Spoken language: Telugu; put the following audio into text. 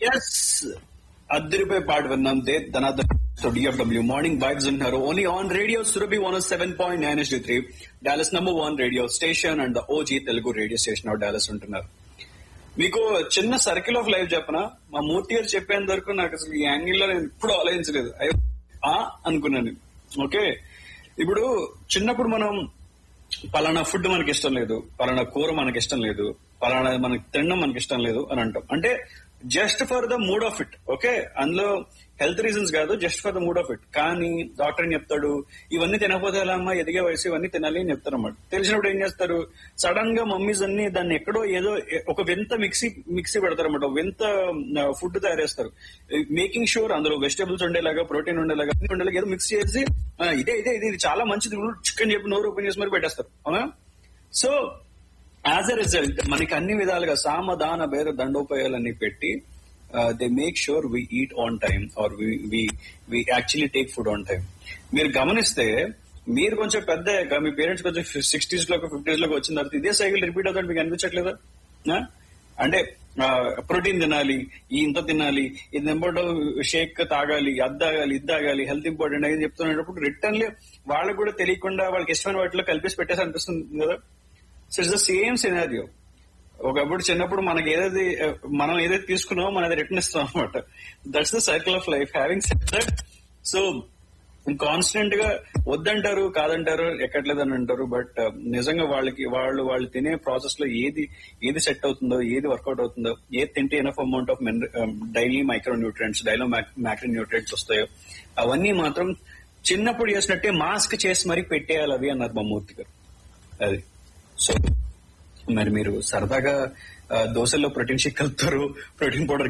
ఎస్ అద్దరిపోయి పాట విన్నాం దే ధనాధర్ డిఎఫ్డబ్ల్యూ మార్నింగ్ వైబ్స్ ఉంటున్నారు only on radio Surabhi one seven point nine S three Dallas number one radio station and OG Telugu radio station of Dallas ఉంటున్నారు మీకు చిన్న సర్కిల్ ఆఫ్ లైఫ్ చెప్పనా మా మూర్తి గారు చెప్పేంత వరకు నాకు అసలు ఈ యాంగిల్ లో నేను ఎప్పుడు ఆలోచించలేదు అయ్యో, ఆ అనుకున్నాను ఓకే ఇప్పుడు చిన్నప్పుడు మనం పలానా ఫుడ్ మనకి ఇష్టం లేదు పలానా కూర మనకి ఇష్టం లేదు పలానా మనకి తినడం మనకి ఇష్టం లేదు అని అంటాం అంటే just for the mood of it okay అందులో హెల్త్ రీజన్స్ కాదు just for the mood of it కానీ డాక్టర్ ఏం చెప్తాడు ఇవన్నీ తినకపోతే ఎలా అమ్మా ఎదిగే వయసు ఇవన్నీ తినాలి అని చెప్తారు అన్నమాట తెలిసినప్పుడు ఏం చేస్తారు సడన్ గా మమ్మీస్ అన్ని దాన్ని ఎక్కడో ఏదో ఒక వింత మిక్సీ మిక్సీ పెడతారు అనమాట వింత ఫుడ్ తయారు చేస్తారు మేకింగ్ షూర్ అందులో వెజిటబుల్స్ ఉండేలాగా ప్రోటీన్ ఉండేలాగా అన్ని ఉండేలాగా ఏదో మిక్స్ చేసి ఆ, ఇదే ఇదే ఇది ఇది చాలా మంచిది చికెన్ చెప్పి నోరు ఓపెన్ చేసి మరి పెట్టేస్తారు అవునా సో యాజ్ అ రిజల్ట్ మనకి అన్ని విధాలుగా సామదాన భేద దండోపాయాలన్నీ పెట్టి they make sure we eat on time or we actually take food on time మీరు గమనిస్తే మీరు కొంచెం పెద్ద అయ్యాక, మీ పేరెంట్స్ కొంచెం సిక్స్టీస్ లోకి ఫిఫ్టీస్ లోకి వచ్చిన తర్వాత ఇదే సైకిల్ రిపీట్ అవుతుంది మీకు అనిపించట్లేదా ఆ? అంటే ప్రోటీన్ తినాలి ఈ ఇంత తినాలి ఇది ఇంపార్టెంట్ షేక్ తాగాలి అది తాగాలి ఇది తాగాలి హెల్త్ ఇంపార్టెంట్ అని చెప్తున్నప్పుడు రిటర్న్లీ వాళ్ళకి కూడా తెలియకుండా వాళ్ళకి ఇష్టమైన వాటిలో కలిపేసి పెట్టేసి అనిపిస్తుంది కదా so it's the same scenario ఒకప్పుడు చిన్నప్పుడు మనకి ఏదైతే మనం ఏదైతే తీసుకున్నామో మనం అది రిటర్న్ ఇస్తాం అనమాట that's the circle of life having set that so constant గా వద్దంటారు కాదంటారు ఎక్కట్లేదని అంటారు బట్ నిజంగా వాళ్ళకి వాళ్ళు వాళ్ళు తినే ప్రాసెస్ లో ఏది ఏది సెట్ అవుతుందో ఏది వర్కౌట్ అవుతుందో ఏది తింటే enough amount of daily micro nutrients డైలో మ్యాక్రో న్యూట్రియంట్స్ వస్తాయో అవన్నీ మాత్రం చిన్నప్పుడు చేసినట్టే మాస్క్ చేసి మరీ పెట్టేయాలి అవి అన్నారు మా మూర్తి గారు అది సో మరి మీరు సరదాగా ఆ, దోశల్లో ప్రోటీన్ షేక్ కలుపుతారు ప్రోటీన్ పౌడర్